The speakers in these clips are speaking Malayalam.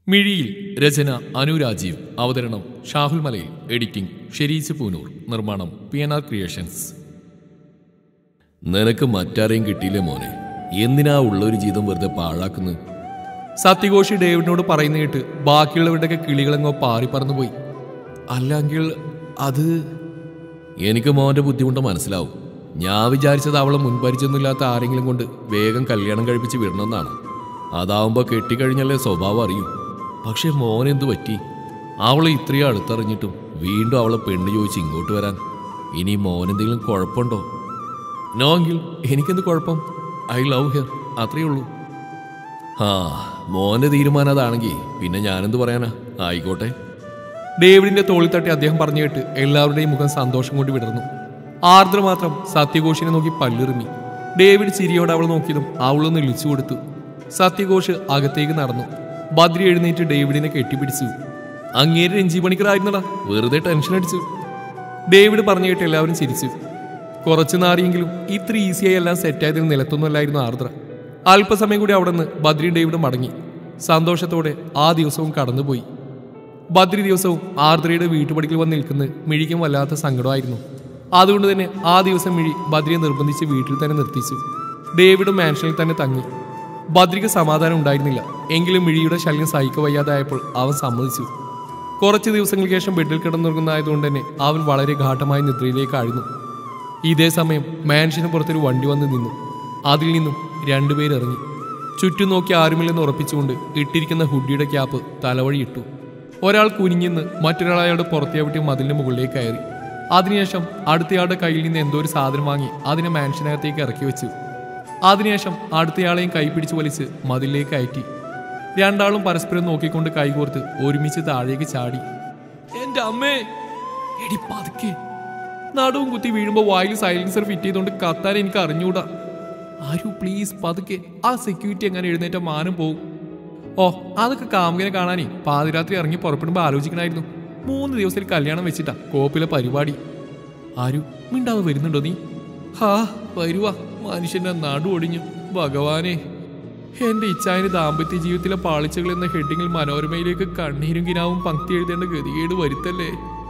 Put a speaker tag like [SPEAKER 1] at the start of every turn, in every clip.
[SPEAKER 1] മിഴിയിൽ രചന അനുരാജീവ് അവതരണം ഷാഹുൽ മലയിൽ എഡിറ്റിംഗ് ഷെരീസ് പൂനൂർ നിർമ്മാണം പി എൻ ആർ ക്രിയേഷൻസ്
[SPEAKER 2] നിനക്ക് മറ്റാരെയും കിട്ടിയില്ലേ മോനെ എന്തിനാ ഉള്ളൊരു ജീവിതം വെറുതെ പാഴാക്കുന്നത്
[SPEAKER 1] സത്യഘോഷി ഡേവിഡിനോട് പറയുന്ന കേട്ട് ബാക്കിയുള്ളവരുടെയൊക്കെ കിളികളെങ്ങോ പാറി പറന്നുപോയി അല്ലെങ്കിൽ അത്
[SPEAKER 2] എനിക്ക് മോന്റെ ബുദ്ധിമുട്ട് മനസ്സിലാവും ഞാൻ വിചാരിച്ചത് അവളെ മുൻപരിചയൊന്നുമില്ലാത്ത ആരെങ്കിലും കൊണ്ട് വേഗം കല്യാണം കഴിപ്പിച്ച് വിടണമെന്നാണ് അതാവുമ്പോൾ കെട്ടിക്കഴിഞ്ഞല്ലേ സ്വഭാവം അറിയൂ പക്ഷെ മോൻ എന്തു പറ്റി അവളെ ഇത്രയും അടുത്തറിഞ്ഞിട്ടും വീണ്ടും അവളെ പെണ്ണ് ചോദിച്ച് ഇങ്ങോട്ട് വരാൻ ഇനി മോൻ എന്തെങ്കിലും കുഴപ്പമുണ്ടോ
[SPEAKER 1] നോ എങ്കിൽ എനിക്കെന്ത് കുഴപ്പം ഐ ലവ് ഹിയർ അത്രയേ ഉള്ളൂ
[SPEAKER 2] ആ മോന്റെ തീരുമാനം അതാണെങ്കിൽ പിന്നെ ഞാനെന്ത് പറയാനാ ആയിക്കോട്ടെ
[SPEAKER 1] ഡേവിഡിന്റെ തോളിൽ തട്ടി അദ്ദേഹം പറഞ്ഞു കേട്ട് എല്ലാവരുടെയും മുഖം സന്തോഷം കൊണ്ട് വിടർന്നു ആർദ്ര മാത്രം സത്യഘോഷിനെ നോക്കി പല്ലിറുമി ഡേവിഡ് ചിരിയോടെ അവൾ നോക്കിയതും അവളൊന്ന് ഇളിച്ചു കൊടുത്തു സത്യഘോഷ് അകത്തേക്ക് നടന്നു ബദ്രി എഴുന്നേറ്റ് ഡേവിഡിനെ കെട്ടിപ്പിടിച്ചു അങ്ങേര് രഞ്ജി പണിക്കറായിരുന്നടാ വെറുതെ ടെൻഷൻ അടിച്ചു ഡേവിഡ് പറഞ്ഞു കേട്ട് എല്ലാവരും ചിരിച്ചു കുറച്ചു നാറിയെങ്കിലും ഇത്ര ഈസിയായി എല്ലാം സെറ്റായതിന് നിലത്തൊന്നുമല്ലായിരുന്നു ആർദ്ര അല്പസമയം കൂടി അവിടെ നിന്ന് ബദ്രി ഡേവിഡ് മടങ്ങി സന്തോഷത്തോടെ ആ ദിവസവും കടന്നുപോയി ബദ്രി ദിവസവും ആർദ്രയുടെ വീട്ടുപടിക്കൽ വന്ന് നിൽക്കുന്ന മിഴിക്കും വല്ലാത്ത സങ്കടമായിരുന്നു അതുകൊണ്ട് തന്നെ ആ ദിവസം മിഴി ബദ്രിയെ നിർബന്ധിച്ച് വീട്ടിൽ തന്നെ നിർത്തിച്ചു ഡേവിഡ് മാൻഷനിൽ തന്നെ തങ്ങി ബദ്രിക്ക് സമാധാനം ഉണ്ടായിരുന്നില്ല എങ്കിലും മിഴിയുടെ ശല്യം സഹിക്ക വയ്യാതായപ്പോൾ അവൻ സമ്മതിച്ചു കുറച്ച് ദിവസങ്ങൾക്ക് ശേഷം ബെഡിൽ കിടന്നുറങ്ങുന്നതായതുകൊണ്ട് തന്നെ അവൻ വളരെ ഘാട്ടമായ നിദ്രയിലേക്ക് ആഴ്ന്നു ഇതേ സമയം മാൻഷന് പുറത്തൊരു വണ്ടി വന്ന് നിന്നു അതിൽ നിന്നും രണ്ടുപേരിറങ്ങി ചുറ്റും നോക്കി ആരുമില്ലെന്ന് ഉറപ്പിച്ചുകൊണ്ട് ഇട്ടിരിക്കുന്ന ഹുഡിയുടെ ക്യാപ്പ് തലവഴി ഇട്ടു ഒരാൾ കുനിഞ്ഞെന്ന് മറ്റൊരാൾ അയാളുടെ പുറത്തേവിട്ടി മതിലിന് മുകളിലേക്ക് കയറി അതിനുശേഷം അടുത്തയാളുടെ കയ്യിൽ നിന്ന് എന്തോ ഒരു സാധനം വാങ്ങി അതിനെ മാൻഷനകത്തേക്ക് ഇറക്കി വെച്ചു അതിനുശേഷം അടുത്തയാളെയും കൈ പിടിച്ചു വലിച്ച് മതിലിലേക്ക് കയറ്റി രണ്ടാളും പരസ്പരം നോക്കിക്കൊണ്ട് കൈകോർത്ത് ഒരുമിച്ച് താഴേക്ക് ചാടി എന്റെ അമ്മേ എടി പതുക്കെ നടുവും കുത്തി വീഴുമ്പോൾ വായിൽ സൈലൻസർ ഫിറ്റ് ചെയ്തുകൊണ്ട് കത്താൻ എനിക്ക് അറിഞ്ഞൂടാ ആരു പ്ലീസ് പതുക്കെ ആ സെക്യൂരിറ്റി എങ്ങനെ എഴുന്നേറ്റ മാനം പോവും ഓ അതൊക്കെ കാമുകനെ കാണാനേ പാതിരാത്രി ഇറങ്ങി പുറപ്പെടുമ്പോൾ ആലോചിക്കണമായിരുന്നു മൂന്ന് ദിവസത്തിൽ കല്യാണം വെച്ചിട്ടാ കോപ്പിലെ പരിപാടി ആരു മിണ്ടാതെ വരുന്നുണ്ടോ നീ ഹാ വരുവാ മനുഷ്യന്റെ നടു ഒടിഞ്ഞു ഭഗവാനെ എന്റെ ഇച്ഛായന് ദാമ്പത്യ ജീവിതത്തിലെ പാളിച്ചകൾ എന്ന ഹെഡിങ്ങിൽ മനോരമയിലേക്ക് കണ്ണീരും കിനാവും പങ്ക്തി എഴുതേണ്ട ഗതികേട് വരുത്തല്ലേ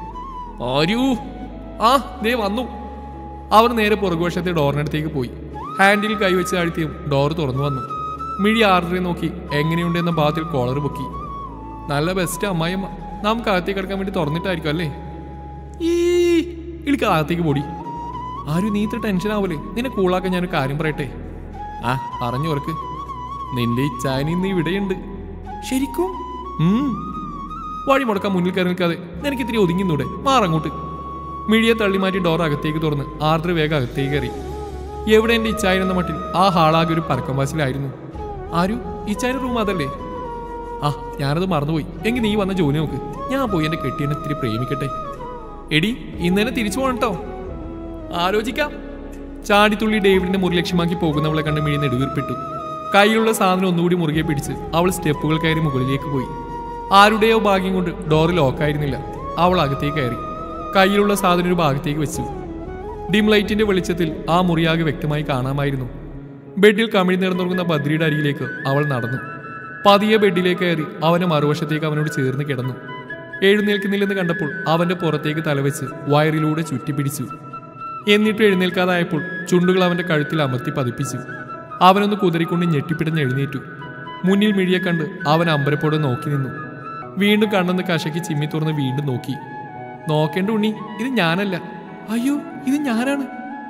[SPEAKER 1] ആരൂ ആ ദേ വന്നു അവർ നേരെ പുറകുവശത്തെ ഡോറിനടുത്തേക്ക് പോയി ഹാൻഡിൽ കൈവച്ച് താഴ്ത്തിയും ഡോർ തുറന്നു വന്നു മിഴി ആർഡറെ നോക്കി എങ്ങനെയുണ്ട് എന്ന ഭാഗത്തിൽ കോളർ പൊക്കി നല്ല ബെസ്റ്റ് അമ്മായിയമ്മ നമുക്ക് അകത്തേക്ക് കിടക്കാൻ വേണ്ടി തുറന്നിട്ടായിരിക്കും അല്ലേ ഈ ഇളിക്ക് അകത്തേക്ക് പൊടി ആരും നീ ഇത്ര ടെൻഷൻ ആവൂലേ നിന്നെ കൂളാക്കാൻ ഞാനൊരു കാര്യം പറയട്ടെ ആ പറഞ്ഞു ഓർക്ക് നിന്റെ ഇച്ചായനി ഇന്ന് ഇവിടെയുണ്ട് ശരിക്കും ഉം. വഴി മുടക്കാൻ മുന്നിൽ കയറി നിൽക്കാതെ നിനക്ക് ഇത്തിരി ഒതുങ്ങിന്നൂടെ മാറങ്ങോട്ട് മിഴിയെ തള്ളി മാറ്റി ഡോർ അകത്തേക്ക് തുറന്ന് ആർദ്ര വേഗം അകത്തേക്ക് കയറി എവിടെ എന്റെ ഇച്ചായൻ എന്ന മട്ടിൽ ആ ഹാളാകെ ഒരു പരക്കം വാസിലായിരുന്നു ആരു ഇച്ചായൻ റൂം അതല്ലേ ആ ഞാനത് മറന്നുപോയി എങ്കിൽ നീ വന്ന ജോലി നോക്ക് ഞാൻ പോയി എന്റെ കെട്ടിയനെ ഇത്തിരി പ്രേമിക്കട്ടെ എടി ഇന്നലെ തിരിച്ചു പോകണം കേട്ടോ ആലോചിക്കാം ചാടിത്തുള്ളി ഡേവിഡിന്റെ മുറി ലക്ഷ്യമാക്കി പോകുന്നവളെ കണ്ട് മിഴി നെടുവീർപ്പെട്ടു കയ്യിലുള്ള സാധനം ഒന്നുകൂടി മുറുകെ പിടിച്ച് അവൾ സ്റ്റെപ്പുകൾ കയറി മുകളിലേക്ക് പോയി ആരുടെയോ ഭാഗ്യം കൊണ്ട് ഡോറ് ലോക്കായിരുന്നില്ല അവൾ അകത്തേക്ക് കയറി കയ്യിലുള്ള സാധനം ഒരു ഭാഗത്തേക്ക് വെച്ചു ഡിം ലൈറ്റിന്റെ വെളിച്ചത്തിൽ ആ മുറിയാകെ വ്യക്തമായി കാണാമായിരുന്നു ബെഡിൽ കമിഴ് നിറന്നുറങ്ങുന്ന ബദ്രിയുടെ അരികിലേക്ക് അവൾ നടന്നു പതിയെ ബെഡിലേക്ക് കയറി അവന്റെ മറുവശത്തേക്ക് അവനോട് ചേർന്ന് കിടന്നു എഴുന്നേൽക്കുന്നില്ലെന്ന് കണ്ടപ്പോൾ അവന്റെ പുറത്തേക്ക് തലവെച്ച് വയറിലൂടെ ചുറ്റിപ്പിടിച്ചു എന്നിട്ട് എഴുന്നേൽക്കാതായപ്പോൾ ചുണ്ടുകൾ അവന്റെ കഴുത്തിൽ അമർത്തി പതിപ്പിച്ചു അവനൊന്ന് കുതറിക്കൊണ്ട് ഞെട്ടിപ്പിടഞ്ഞ് എഴുന്നേറ്റു മുന്നിൽ മിഴിയെ കണ്ട് അവൻ അമ്പരപ്പോടെ നോക്കി നിന്നു വീണ്ടും കണ്ണെന്ന് കശക്കി ചിമ്മി തുറന്ന് വീണ്ടും നോക്കി നോക്കേണ്ട ഉണ്ണി ഇത് ഞാനല്ല അയ്യോ ഇത് ഞാനാണ്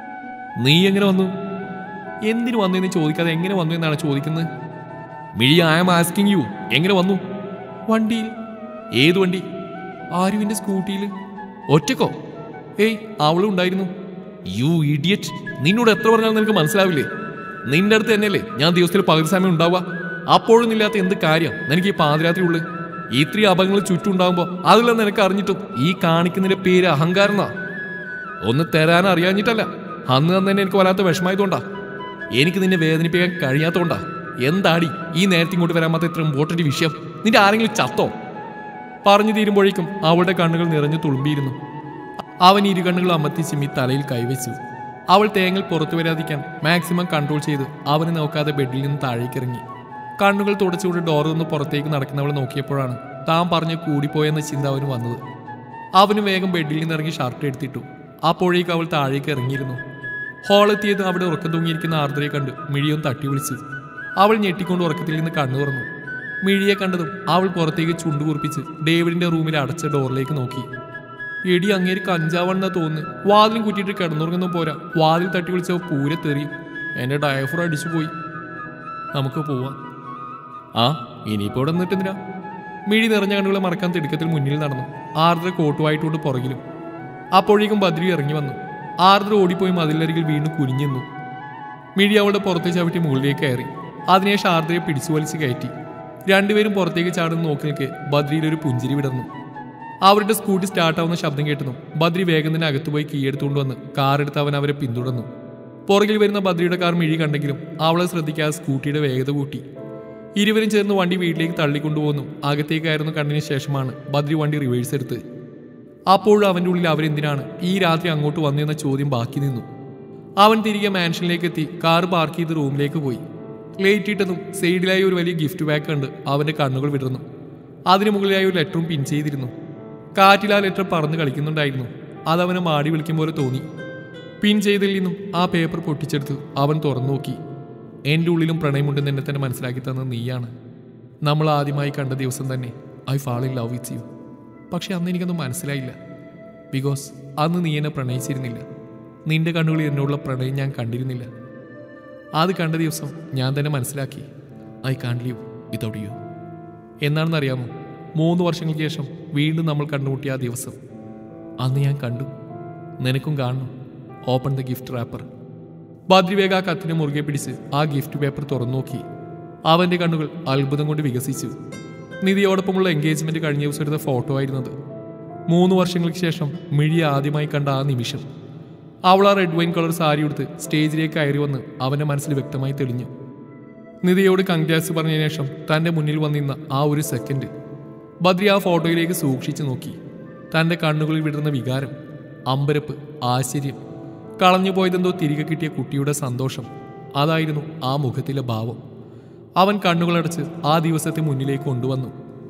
[SPEAKER 1] നീ എങ്ങനെ വന്നു എന്തിനു വന്നു എന്ന് ചോദിക്കാതെ എങ്ങനെ വന്നു എന്നാണ് ചോദിക്കുന്നത് മിഴി ഐ ആം ആസ്കിങ് യു എങ്ങനെ വന്നു വണ്ടിയിൽ ഏത് വണ്ടി ആരുവിന്റെ സ്കൂട്ടിയിൽ ഒറ്റക്കോ ഏയ് അവളും ഉണ്ടായിരുന്നു യു ഇഡിയറ്റ് നിന്നോട് എത്ര പറഞ്ഞാലും നിനക്ക് മനസ്സിലാവില്ലേ നിന്റെ അടുത്ത് തന്നെയല്ലേ ഞാൻ ദിവസത്തിൽ പകുതി സമയം ഉണ്ടാവുക അപ്പോഴും ഇല്ലാത്ത എന്ത് കാര്യം നിനക്ക് ഈ പാതിരാത്രി ഉള്ളു ഇത്രയും അപകടങ്ങൾ ചുറ്റും ഉണ്ടാകുമ്പോൾ അതിലെന്ന് നിനക്ക് അറിഞ്ഞിട്ടും ഈ കാണിക്കുന്നതിന്റെ പേര് അഹങ്കാരനാ ഒന്ന് തരാൻ അറിയാഞ്ഞിട്ടല്ല അന്ന് തന്നെ എനിക്ക് വല്ലാത്ത വിഷമായതുകൊണ്ടാ എനിക്ക് നിന്നെ വേദനിപ്പിക്കാൻ കഴിയാത്തോണ്ടാ എന്താടി ഈ നേരത്തെ ഇങ്ങോട്ട് വരാൻ മാത്രം ഇത്ര ഇമ്പോർട്ടന്റ് വിഷയം നിന്റെ ആരെങ്കിലും ചത്തോ പറഞ്ഞു തീരുമ്പോഴേക്കും അവളുടെ കണ്ണുകൾ നിറഞ്ഞു തുളുമ്പിയിരുന്നു അവൻ ഇരു കണ്ണുകൾ അമർത്തി ചിമ്മി തലയിൽ കൈവച്ചു അവൾ തേങ്ങൽ പുറത്തു വരാതിരിക്കാൻ മാക്സിമം കൺട്രോൾ ചെയ്ത് അവനെ നോക്കാതെ ബെഡിൽ നിന്ന് താഴേക്കിറങ്ങി കണ്ണുകൾ തുടച്ചുകൊണ്ട് ഡോറിൽ നിന്ന് പുറത്തേക്ക് നടക്കുന്നവൾ നോക്കിയപ്പോഴാണ് താൻ പറഞ്ഞ് കൂടിപ്പോയെന്ന ചിന്ത അവന് വന്നത് അവന് വേഗം ബെഡിൽ നിന്ന് ഇറങ്ങി ഷർട്ട് എടുത്തിട്ടു അപ്പോഴേക്ക് അവൾ താഴേക്ക് ഇറങ്ങിയിരുന്നു ഹോളെത്തിയത് അവിടെ ഉറക്കം തൂങ്ങിയിരിക്കുന്ന ആർദ്രയെ കണ്ട് മിഴിയും തട്ടി വിളിച്ചു അവൾ ഞെട്ടിക്കൊണ്ട് ഉറക്കത്തിൽ നിന്ന് കണ്ണു തുറന്നു മിഴിയെ കണ്ടതും അവൾ പുറത്തേക്ക് ചുണ്ടു കുറിപ്പിച്ച് ഡേവിഡിന്റെ റൂമിൽ അടച്ച ഡോറിലേക്ക് നോക്കി എടി അങ്ങേര് കഞ്ചാവെന്നാ തോന്നുന്നു വാതിലും കുറ്റിയിട്ട് കിടന്നുറങ്ങുന്നു പോരാ വാതിൽ തട്ടി വിളിച്ച പൂരെ തെറിയും എന്റെ ഡയഫർ അടിച്ചു പോയി നമുക്ക് പോവാം ആ ഇനിയിപ്പോ ഇവിടെ നിന്നിട്ടെന്തിനാ മിഴി നിറഞ്ഞ കണ്ണുകളെ മറക്കാൻ തിടുക്കത്തിൽ മുന്നിൽ നടന്നു ആർദ്ര കോട്ടുവായിട്ടുണ്ട് പുറകിലും അപ്പോഴേക്കും ബദ്രി ഇറങ്ങി വന്നു ആർദ്ര ഓടിപ്പോയി മതിലരികിൽ വീണ്ടും കുനിഞ്ഞു നിന്നു മിഴി അവളുടെ പുറത്തെ ചവിട്ടി മുകളിലേക്ക് കയറി അതിനുശേഷം ആർദ്രയെ പിടിച്ചു വലിച്ച് കയറ്റി രണ്ടുപേരും പുറത്തേക്ക് ചാടുന്ന നോക്കി നിൽക്കെ ബദ്രിയിൽ ഒരു പുഞ്ചിരി വിടർന്നു അവരുടെ സ്കൂട്ടി സ്റ്റാർട്ടാവുന്ന ശബ്ദം കേട്ടതും ബദ്രി വേഗം തന്നെ അകത്തുപോയി കീയെടുത്തുകൊണ്ട് വന്ന് കാറെടുത്ത് അവൻ അവരെ പിന്തുടർന്നു പുറകിൽ വരുന്ന ബദ്രിയുടെ കാർ മിഴി കണ്ടെങ്കിലും അവളെ ശ്രദ്ധിക്കാതെ സ്കൂട്ടിയുടെ വേഗത കൂട്ടി ഇരുവരും ചേർന്ന് വണ്ടി വീട്ടിലേക്ക് തള്ളിക്കൊണ്ടുപോകുന്നു അകത്തേക്കായിരുന്നു കണ്ടതിന് ശേഷമാണ് ബദ്രി വണ്ടി റിവേഴ്സ് എടുത്ത് അപ്പോഴും അവൻ്റെ ഉള്ളിൽ അവരെന്തിനാണ് ഈ രാത്രി അങ്ങോട്ട് വന്നെന്ന ചോദ്യം ബാക്കി നിന്നു അവൻ തിരികെ മാൻഷനിലേക്ക് എത്തി കാർ പാർക്ക് ചെയ്ത് റൂമിലേക്ക് പോയി ലേറ്റ് ഇട്ടതും സൈഡിലായി ഒരു വലിയ ഗിഫ്റ്റ് ബാഗ് കണ്ട് അവൻ്റെ കണ്ണുകൾ വിടർന്നു അതിന് മുകളിലായി ഒരു ലെറ്ററും പിൻ ചെയ്തിരുന്നു കാറ്റിൽ ആ ലെറ്റർ പറന്ന് കളിക്കുന്നുണ്ടായിരുന്നു അതവനെ മാടി വിളിക്കും പോലെ തോന്നി പിൻ ചെയ്തതിൽ നിന്നും ആ പേപ്പർ പൊട്ടിച്ചെടുത്ത് അവൻ തുറന്നു നോക്കി എൻ്റെ ഉള്ളിലും പ്രണയമുണ്ടെന്ന് എന്നെ തന്നെ മനസ്സിലാക്കി തന്നത് നീയാണ് നമ്മൾ ആദ്യമായി കണ്ട ദിവസം തന്നെ I fall in love with you പക്ഷെ അന്ന് എനിക്കൊന്നും മനസ്സിലായില്ല ബിക്കോസ് അന്ന് നീ എന്നെ പ്രണയിച്ചിരുന്നില്ല നിന്റെ കണ്ണുകളിൽ എന്നോടുള്ള പ്രണയം ഞാൻ കണ്ടിരുന്നില്ല അത് കണ്ട ദിവസം ഞാൻ തന്നെ മനസ്സിലാക്കി I can't live without you എന്നാണെന്നറിയാമോ മൂന്ന് വർഷങ്ങൾക്ക് ശേഷം വീണ്ടും നമ്മൾ കണ്ടുമുട്ടിയ ആ ദിവസം അന്ന് ഞാൻ കണ്ടു നിനക്കും കാണണം ഓപ്പൺ ദ ഗിഫ്റ്റ് റാപ്പർ ബദ്രിവേഗ ആ കത്തിനെ മുറുകെ പിടിച്ച് ആ ഗിഫ്റ്റ് പേപ്പർ തുറന്നു നോക്കി അവന്റെ കണ്ണുകൾ അത്ഭുതം കൊണ്ട് വികസിച്ചു നിധിയോടൊപ്പമുള്ള എൻഗേജ്മെന്റ് കഴിഞ്ഞ ദിവസം എടുത്ത ഫോട്ടോ ആയിരുന്നത് മൂന്ന് വർഷങ്ങൾക്ക് ശേഷം മിഴി ആദ്യമായി കണ്ട ആ നിമിഷം അവൾ ആ റെഡ് വൈൻ കളർ സാരി ഉടുത്ത് സ്റ്റേജിലേക്ക് കയറി വന്ന് അവന്റെ മനസ്സിൽ വ്യക്തമായി തെളിഞ്ഞു നിധിയോട് കൺഗ്രാസ് പറഞ്ഞ ശേഷം തന്റെ മുന്നിൽ വന്നിരുന്ന ആ ഒരു സെക്കൻഡ് ബദ്രി ആ ഫോട്ടോയിലേക്ക് സൂക്ഷിച്ചു നോക്കി തന്റെ കണ്ണുകളിൽ വിടുന്ന വികാരം അമ്പരപ്പ് ആശ്ചര്യം കളഞ്ഞുപോയതെന്തോ തിരികെ കിട്ടിയ കുട്ടിയുടെ സന്തോഷം അതായിരുന്നു ആ മുഖത്തിലെ ഭാവം അവൻ കണ്ണുകളടച്ച് ആ ദിവസത്തെ മുന്നിലേക്ക് കൊണ്ടുവന്നു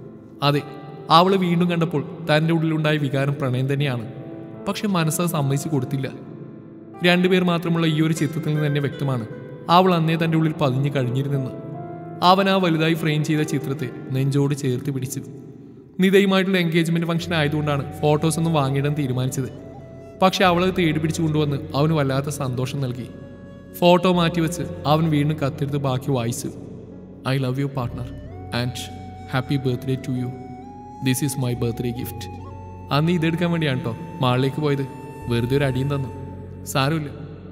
[SPEAKER 1] അതെ അവളെ വീണ്ടും കണ്ടപ്പോൾ തൻ്റെ ഉള്ളിലുണ്ടായ വികാരം പ്രണയം തന്നെയാണ് പക്ഷെ മനസ്സ് സമ്മതിച്ചു കൊടുത്തില്ല രണ്ടുപേർ മാത്രമുള്ള ഈ ഒരു ചിത്രത്തിൽ നിന്ന് തന്നെ വ്യക്തമാണ് അവൾ അന്നേ തൻ്റെ ഉള്ളിൽ പതിഞ്ഞു കഴിഞ്ഞിരുന്നെന്ന് അവൻ ആ വലുതായി ഫ്രെയിം ചെയ്ത ചിത്രത്തെ നെഞ്ചോട് ചേർത്ത് പിടിച്ചു നിതയുമായിട്ടുള്ള എൻഗേജ്മെന്റ് ഫംഗ്ഷൻ ആയതുകൊണ്ടാണ് ഫോട്ടോസ് ഒന്നും വാങ്ങിയിടാൻ തീരുമാനിച്ചത് പക്ഷെ അവളെ തേടി പിടിച്ചു കൊണ്ടുവന്ന് അവന് വല്ലാത്ത സന്തോഷം നൽകി ഫോട്ടോ മാറ്റിവെച്ച് അവൻ വീണ്ടും കത്തെടുത്ത് ബാക്കി വായിച്ചു I love you partner and happy birthday to you this is my birthday gift അന്ന് ഇതെടുക്കാൻ വേണ്ടിയാണ് കേട്ടോ മാളിലേക്ക് പോയത് വെറുതെ ഒരു അടിയും തന്നു സാരമില്ല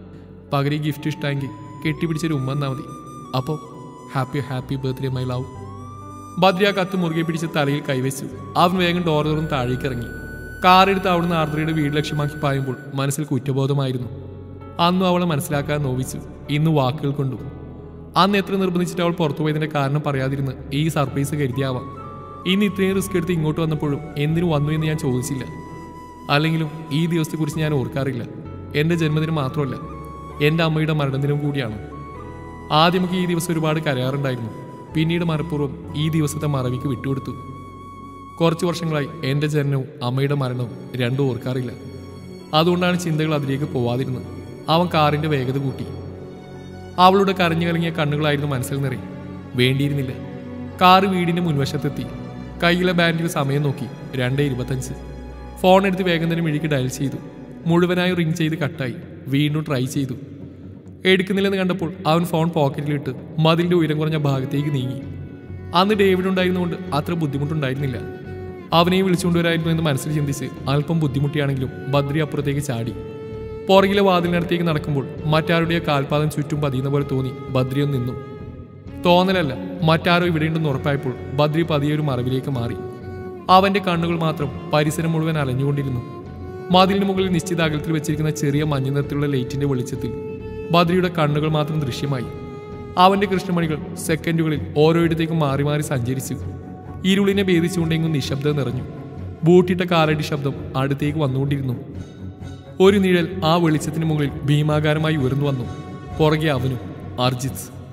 [SPEAKER 1] പകരം ഈ ഗിഫ്റ്റ് ഇഷ്ടമെങ്കിൽ കെട്ടിപ്പിടിച്ചൊരു ഉമ്മ എന്നാ മതി അപ്പോൾ happy happy birthday my love Badri ആ കത്ത് മുറുകെ പിടിച്ച് തലയിൽ കൈവച്ചു അവൻ വേഗം ഡോർ തുറന്ന് താഴേക്ക് ഇറങ്ങി കാറെടുത്ത് അവിടുന്ന് ആർദ്രയുടെ വീട് ലക്ഷ്യമാക്കി പായുമ്പോൾ മനസ്സിൽ കുറ്റബോധമായിരുന്നു അന്നും അവളെ മനസ്സിലാക്കാൻ നോവിച്ചു ഇന്ന് വാക്കുകൾ കൊണ്ടു അന്ന് എത്ര നിർബന്ധിച്ചിട്ട് അവൾ പുറത്തു പോയതിന്റെ കാരണം പറയാതിരുന്ന് ഈ സർപ്രൈസ് കരുതിയാവാം ഇന്ന് ഇത്രയും റിസ്ക് എടുത്ത് ഇങ്ങോട്ട് വന്നപ്പോഴും എന്തിനു വന്നു എന്ന് ഞാൻ ചോദിച്ചില്ല അല്ലെങ്കിലും ഈ ദിവസത്തെക്കുറിച്ച് ഞാൻ ഓർക്കാറില്ല എൻ്റെ ജന്മദിനം മാത്രമല്ല എൻ്റെ അമ്മയുടെ മരണദിനം കൂടിയാണ് ആദ്യമൊക്കെ ഈ ദിവസം ഒരുപാട് കരയാറുണ്ടായിരുന്നു പിന്നീട് മനഃപൂർവ്വം ഈ ദിവസത്തെ മറവിക്ക് വിട്ടുകൊടുത്തു കുറച്ച് വർഷങ്ങളായി എൻ്റെ ജനനവും അമ്മയുടെ മരണവും രണ്ടും ഓർക്കാറില്ല അതുകൊണ്ടാണ് ചിന്തകൾ അതിലേക്ക് പോവാതിരുന്നത് അവൻ കാറിൻ്റെ വേഗത കൂട്ടി അവളുടെ കരഞ്ഞു കലങ്ങിയ കണ്ണുകളായിരുന്നു മനസ്സിൽ നിറയും വേണ്ടിയിരുന്നില്ല കാറ് വീടിന്റെ മുൻവശത്തെത്തി കയ്യിലെ ബാൻഡിൽ സമയം നോക്കി രണ്ട് ഇരുപത്തഞ്ച് ഫോൺ എടുത്ത് വേഗം തന്നെ മിഴിക്ക് ഡയൽ ചെയ്തു മുഴുവനായി റിങ് ചെയ്ത് കട്ടായി വീണ്ടും ട്രൈ ചെയ്തു എടുക്കുന്നില്ലെന്ന് കണ്ടപ്പോൾ അവൻ ഫോൺ പോക്കറ്റിലിട്ട് മതിലിന്റെ ഉയരം കുറഞ്ഞ ഭാഗത്തേക്ക് നീങ്ങി അന്ന് ഡേവിഡ് ഉണ്ടായിരുന്നുകൊണ്ട് അത്ര ബുദ്ധിമുട്ടുണ്ടായിരുന്നില്ല അവനെയും വിളിച്ചുകൊണ്ടുവരായിരുന്നു എന്ന് മനസ്സിൽ ചിന്തിച്ച് അല്പം ബുദ്ധിമുട്ടിയാണെങ്കിലും ബദ്രി അപ്പുറത്തേക്ക് ചാടി പുറകിലെ വാതിലിനടുത്തേക്ക് നടക്കുമ്പോൾ മറ്റാരുടെയോ കാൽപാദം ചുറ്റും പതിയുന്ന പോലെ തോന്നി ബദ്രിയും നിന്നു തോന്നലല്ല മറ്റാരോ ഇവിടെയുണ്ടെന്ന് ഉറപ്പായപ്പോൾ ബദ്രി പതിയെ ഒരു മറവിലേക്ക് മാറി അവന്റെ കണ്ണുകൾ മാത്രം പരിസരം മുഴുവൻ അലഞ്ഞുകൊണ്ടിരുന്നു മതിലിന് മുകളിൽ നിശ്ചിത അകലത്തിൽ വെച്ചിരിക്കുന്ന ചെറിയ മഞ്ഞ നിറത്തിലുള്ള ലൈറ്റിന്റെ വെളിച്ചത്തിൽ ബദ്രിയുടെ കണ്ണുകൾ മാത്രം ദൃശ്യമായി അവന്റെ കൃഷ്ണമണികൾ സെക്കൻഡുകളിൽ ഓരോയിടത്തേക്കും മാറി മാറി സഞ്ചരിച്ചു ഇരുളിനെ ഭേദിച്ചുകൊണ്ടെങ്കും നിശബ്ദം നിറഞ്ഞു ബൂട്ടിട്ട കാലടി ശബ്ദം അടുത്തേക്ക് വന്നുകൊണ്ടിരുന്നു ഒരു നിഴൽ ആ വെളിച്ചത്തിന് മുകളിൽ ഭീമാകാരമായി ഉയർന്നു വന്നു പുറകെ അവനും അർജിത്ത്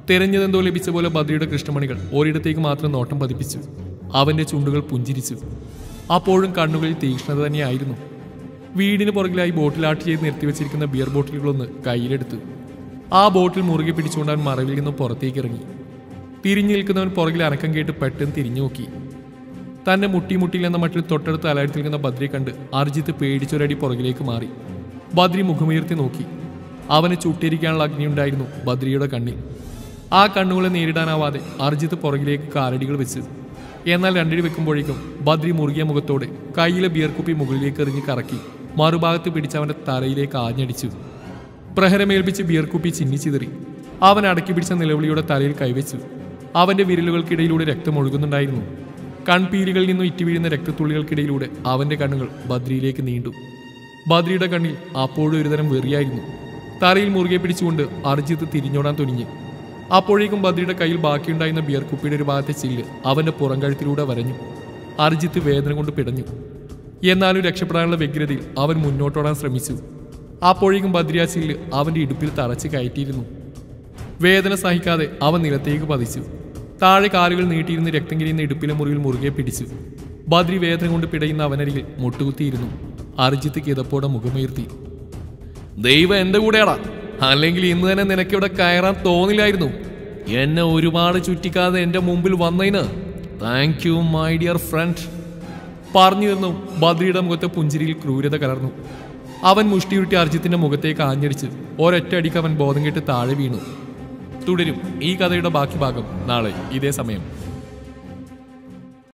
[SPEAKER 1] തിരഞ്ഞതെന്തോ ലഭിച്ച പോലെ ബദ്രിയുടെ കൃഷ്ണമണികൾ ഒരിടത്തേക്ക് മാത്രം നോട്ടം പതിപ്പിച്ചു അവന്റെ ചുണ്ടുകൾ പുഞ്ചിരിച്ചു അപ്പോഴും കണ്ണുകളിൽ തീക്ഷ്ണത തന്നെയായിരുന്നു വീടിന് പുറകിലായി ബോട്ടിലാട്ട് ചെയ്ത് നിർത്തിവെച്ചിരിക്കുന്ന ബിയർ ബോട്ടിലുകളൊന്ന് കയ്യിലെടുത്തു ആ ബോട്ടിൽ മുറുകെ പിടിച്ചുകൊണ്ട് അവൻ മറവിൽ നിന്നും പുറത്തേക്ക് ഇറങ്ങി തിരിഞ്ഞു നിൽക്കുന്നവൻ പുറകിൽ അനക്കം കേട്ട് പെട്ടെന്ന് തിരിഞ്ഞു നോക്കി തന്നെ മുട്ടി മുട്ടിയില്ലെന്ന മട്ടിൽ തൊട്ടടുത്ത് അലയത്തിൽ നിൽക്കുന്ന ബദ്രിയെ കണ്ട് അർജിത്ത് പേടിച്ചൊരടി പുറകിലേക്ക് മാറി ബദ്രി മുഖമുയർത്തി നോക്കി അവന് ചുട്ടിരിക്കാനുള്ള അഗ്നിയുണ്ടായിരുന്നു ബദ്രിയുടെ കണ്ണിൽ ആ കണ്ണുകളെ നേരിടാനാവാതെ അർജിത്ത് പുറകിലേക്ക് കാലടികൾ വെച്ചു എന്നാൽ രണ്ടടി വെക്കുമ്പോഴേക്കും ബദ്രി മുറുകിയ മുഖത്തോടെ കയ്യിലെ ബിയർ കുപ്പി മുകളിലേക്ക് എറിഞ്ഞ് കറക്കി മറുഭാഗത്ത് പിടിച്ച് അവന്റെ തലയിലേക്ക് ആഞ്ഞടിച്ചു പ്രഹരമേൽപ്പിച്ച് ബിയർ കുപ്പി ചിന്നിച്ചിതറി അവൻ അടക്കി പിടിച്ച നിലവിളിയുടെ തലയിൽ കൈവച്ചു അവന്റെ വിരലുകൾക്കിടയിലൂടെ രക്തം ഒഴുകുന്നുണ്ടായിരുന്നു കൺപീലികളിൽ നിന്നും ഇറ്റി വീഴുന്ന രക്തത്തുള്ളികൾക്കിടയിലൂടെ അവന്റെ കണ്ണുകൾ ബദ്രിയിലേക്ക് നീണ്ടു ബദ്രിയുടെ കണ്ണിൽ അപ്പോഴും ഒരുതരം വെറിയായിരുന്നു തലയിൽ മുറുകെ പിടിച്ചുകൊണ്ട് അർജിത്ത് തിരിഞ്ഞോടാൻ തുനിഞ്ഞ് അപ്പോഴേക്കും ബദ്രിയുടെ കയ്യിൽ ബാക്കിയുണ്ടായിരുന്ന ബിയർ കുപ്പിയുടെ ഒരു ഭാഗത്തെ ചില്ല് അവന്റെ പുറംകഴുത്തിലൂടെ വരഞ്ഞു അർജിത്ത് വേദന കൊണ്ട് പിടഞ്ഞു എന്നാലും രക്ഷപ്പെടാനുള്ള വ്യഗ്രതയിൽ അവൻ മുന്നോട്ടോടാൻ ശ്രമിച്ചു അപ്പോഴേക്കും ബദ്രിയ ചില്ല് അവന്റെ ഇടുപ്പിൽ തറച്ച് കയറ്റിയിരുന്നു വേദന സഹിക്കാതെ അവൻ നിലത്തേക്ക് പതിച്ചു താഴെ കാലുകൾ നീട്ടിയിരുന്ന് രക്തം കിരിയുന്ന ഇടുപ്പിലെ മുറിയിൽ മുറുകെ പിടിച്ചു ബദ്രി വേദന കൊണ്ട് പിടയുന്ന അവനരികിൽ മുട്ടുകുത്തിയിരുന്നു അർജിത്ത് കിതപ്പോടെ മുഖമുയർത്തി ദൈവം എന്റെ കൂടെയാടാ അല്ലെങ്കിൽ ഇന്ന് തന്നെ നിനക്ക് ഇവിടെ കയറാൻ തോന്നില്ലായിരുന്നു എന്നെ ഒരുപാട് ചുറ്റിക്കാതെ എന്റെ മുമ്പിൽ വന്നതിന് thank you my dear friend പറഞ്ഞു തന്നു ബദ്രിയുടെ മുഖത്തെ പുഞ്ചിരിയിൽ ക്രൂരത കലർന്നു അവൻ മുഷ്ടിയുരുട്ടി അർജിത്തിന്റെ മുഖത്തേക്ക് ആഞ്ഞടിച്ച് ഒരൊറ്റ അടിക്ക് അവൻ ബോധം കെട്ട് താഴെ വീണു തുടരും ഈ കഥയുടെ ബാക്കി ഭാഗം നാളെ ഇതേ സമയം